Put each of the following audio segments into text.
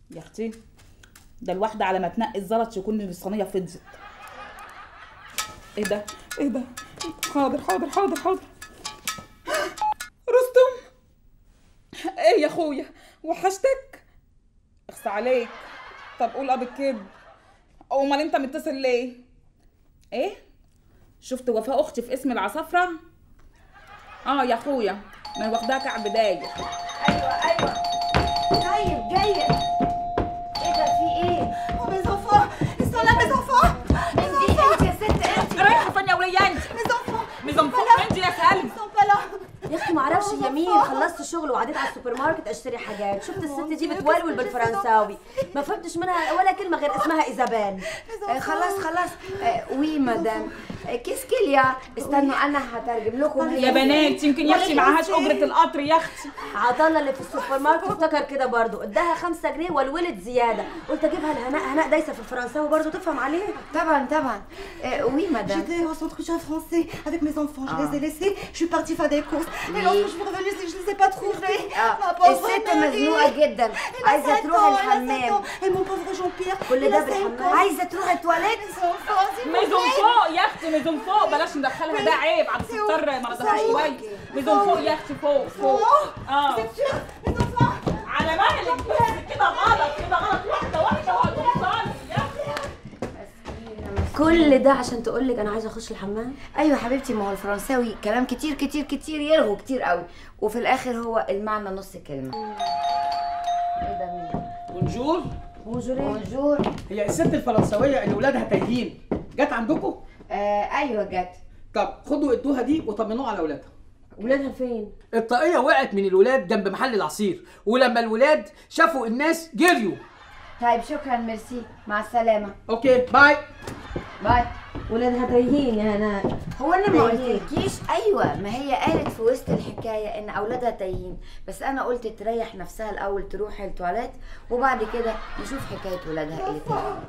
يا اختي ده الواحده على ما تنقي الزلط يكون الصينيه فضيت ايه ده ايه ده حاضر حاضر حاضر حاضر رستم ايه يا اخويا وحشتك اخس عليك طب قول ابو الكذب امال انت متصل ليه ايه شفت وفاء اختي في اسم العصافره اه يا اخويا ما أنا واخداها كعب داير ايوه ايوه طيب جايه ايه ده في ايه؟ Oh mes enfants Ils sont là mes enfants انت انت يا ست انت رايحه فين يا وليه انت Mes enfants مزنفوق انت يا سلمى Ils sont pas là يا اختي معرفش هي مين خلصت شغل وعديت على السوبر ماركت اشتري حاجات شفت الست دي بتولول بالفرنساوي ما فهمتش منها ولا كلمه غير اسمها ايزابيل آه، خلاص خلاص آه، وي مدام آه، كيس كيليا استنوا انا هترجم لكم هي يا بنات يمكن يا اختي معهاش اجره القطر يا اختي عطانا اللي في السوبر ماركت افتكر كده برضو اداها خمسة جنيه والولد زياده قلت اجيبها لهناء هناء دايسه في الفرنساوي برضو تفهم عليه طبعا طبعا آه، وي مدام J'étais au centre culturel français avec mes enfants. Je Ah. les ai laissés. Je suis partie faire des courses. Et Oui. lorsque je suis revenue, je ne les ai pas trouvés. آه، Ma pauvre الست Marie. مزنوقه جدا Elle a عايزه 7 تروح ans, elle a 7 الحمام ans. Et mon pauvre Jean-Pierre, كل il ده a 5 بالحمام. ans. عايزه تروح التواليت Mes enfants, s'il vous ميزون plaît. فوق يا اختي ميزون فوق بلاش ندخلها ده عيب عبد الستار ما رضاهاش شويه ميزون فوق يا اختي فوق فوق اه C'est sûr Mes enfants على مهلك بس كده غلط كده غلط واحده واحده وهتوصلي يا اختي كل ده عشان تقول لك انا عايزه اخش الحمام ايوه حبيبتي ما هو الفرنساوي كلام كتير كتير كتير يلغوا كتير قوي وفي الاخر هو المعنى نص كلمه ايه ده مين بونجور بونجوري بونجور هي الست الفرنسويه اللي ولادها تايهين جت عندكم آه ايوه جت طب خدوا ادوها دي وطمنوها على اولادها ولادها فين الطاقيه وقعت من الولاد جنب محل العصير ولما الولاد شافوا الناس جريوا طيب شكرا ميرسي مع السلامه اوكي باي باي ولادها تايهين يا هناء هو انا ما قلتلكيش ايوه ما هي قالت في وسط الحكايه ان اولادها تايهين بس انا قلت تريح نفسها الاول تروح التواليت وبعد كده نشوف حكايه ولادها ايه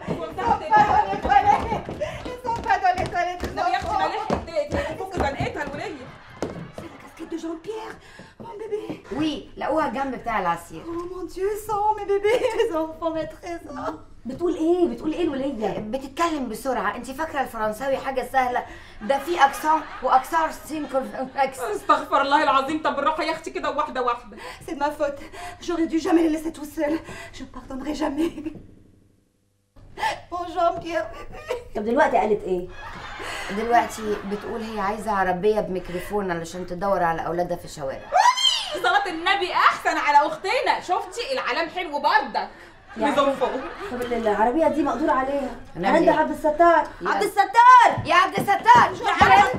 Ils sont pas dans les toilettes. Ils sont pas dans les toilettes. لو يا اختي ما لحقت تفك زنقتها الوليه C'est la casquette de Jean-Pierre. Oh bébé. وي لقوها الجنب بتاع العصير Oh mon Dieu, ils sont mes bébés, mes enfants, mes trésors. بتقول ايه بتقول ايه الوليه بتتكلم بسرعه انت فاكره الفرنساوي حاجه سهله ده في اكسان واكسار سينكرونكس استغفر الله العظيم طب بالراحه يا اختي كده واحده واحده C'est de ma faute. J'aurais dû jamais les laisser tout seuls. Je ne pardonnerai jamais. Bon Jean-Pierre, bébé. طب دلوقتي قالت ايه دلوقتي بتقول هي عايزه عربيه بميكروفون علشان تدور على اولادها في الشوارع صلاة النبي احسن على اختنا شفتي العلام حلو بردك يعني- ميزون فوق طب العربيه دي مقدور عليها هنعمل عند إيه؟ عبد الستار يا- عبد الستار يا عبد الستار العلام